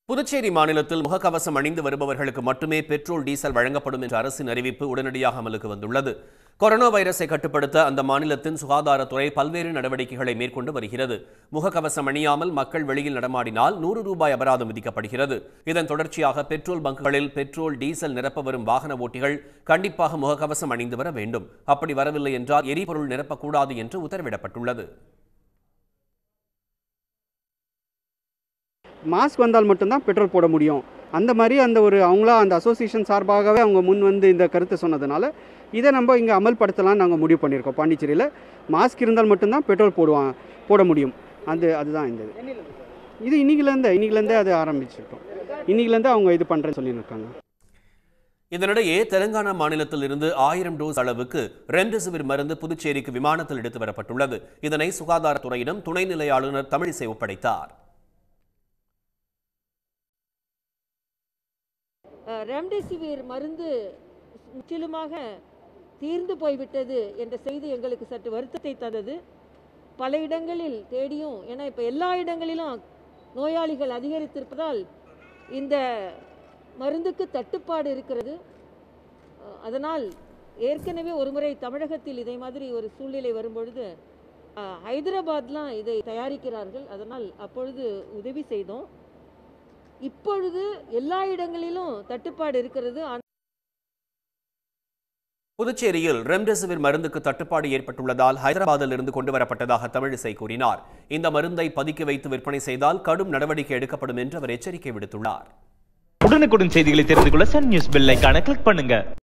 புதுச்சேரி மாநிலத்தில் முகக்கவசம் அணிந்து வருபவர்களுக்கு மட்டுமே பெட்ரோல் டீசல் வழங்கப்படும் என்ற அரசின் அறிவிப்பு உடனடியாக அமலுக்கு வந்துள்ளது கொரோனா வைரஸை கட்டுப்படுத்த அந்த மாநிலத்தின் சுகாதாரத்துறை பல்வேறு நடவடிக்கைகளை மேற்கொண்டு வருகிறது முகக்கவசம் அணியாமல் மக்கள் வெளியில் நடமாடினால் நூறு ரூபாய் அபராதம் விதிக்கப்படுகிறது இதன் தொடர்ச்சியாக பெட்ரோல் பங்குகளில் பெட்ரோல் டீசல் நிரப்ப வரும் வாகன ஓட்டிகள் கண்டிப்பாக முகக்கவசம் அணிந்து வர வேண்டும் அப்படி வரவில்லை என்றால் எரிபொருள் நிரப்பக்கூடாது என்று உத்தரவிடப்பட்டுள்ளது மாஸ்க் வந்தால் மட்டும்தான் பெட்ரோல் போட முடியும் அந்த மாதிரி அந்த ஒரு அவங்களா அந்த அசோசியேஷன் சார்பாகவே அவங்க முன் வந்து இந்த கருத்தை சொன்னதுனால இதை நம்ம இங்கே அமல்படுத்தலாம்னு நாங்கள் முடிவு பண்ணியிருக்கோம் பாண்டிச்சேரியில் மாஸ்க் இருந்தால் மட்டும்தான் பெட்ரோல் போடுவாங்க போட முடியும் அது அதுதான் இந்த இது இது இன்னிக்கிலேருந்து இன்னிக்கிலேருந்தே அது ஆரம்பிச்சிருக்கோம் இன்னிக்கிலேருந்து அவங்க இது பண்ணுறேன்னு சொல்லியிருக்காங்க இதனிடையே தெலுங்கானா மாநிலத்தில் இருந்து ஆயிரம் டோஸ் அளவுக்கு ரெம்டெசிவிர் மருந்து புதுச்சேரிக்கு விமானத்தில் எடுத்து வரப்பட்டுள்ளது இதனை சுகாதாரத்துறையிடம் துணைநிலை ஆளுநர் தமிழிசை ஒப்படைத்தார் ரெம்டெசிவிர் மருந்து முற்றிலுமாக தீர்ந்து போய்விட்டது என்ற செய்தி எங்களுக்கு சற்று வருத்தத்தை தந்தது பல இடங்களில் தேடியும் ஏன்னா இப்போ எல்லா இடங்களிலும் நோயாளிகள் அதிகரித்திருப்பதால் இந்த மருந்துக்கு தட்டுப்பாடு இருக்கிறது அஹ், அதனால் ஏற்கனவே ஒருமுறை தமிழகத்தில் இதே மாதிரி ஒரு சூழ்நிலை வரும்பொழுது அஹ், ஹைதராபாத்லாம் இதை தயாரிக்கிறார்கள் அதனால் அப்பொழுது உதவி செய்தோம் இப்பொழுது எல்லா இடங்களிலும் தட்டுப்பாடு இருக்கிறது ஆனா- புதுச்சேரியில் ரெம்டெசிவிர் மருந்துக்கு தட்டுப்பாடு ஏற்பட்டுள்ளதால் ஹைதராபாத்தில் இருந்து கொண்டு வரப்பட்டதாக தமிழிசை கூறினார் இந்த மருந்தை பதுக்கி வைத்து விற்பனை செய்தால் கடும் நடவடிக்கை எடுக்கப்படும் என்று அவர் எச்சரிக்கை விடுத்துள்ளார் உடனுக்குடன் செய்திகளை தெரிந்து கொள்ள சன் நியூஸ் பெல் ஐகானை கிளிக் பண்ணுங்க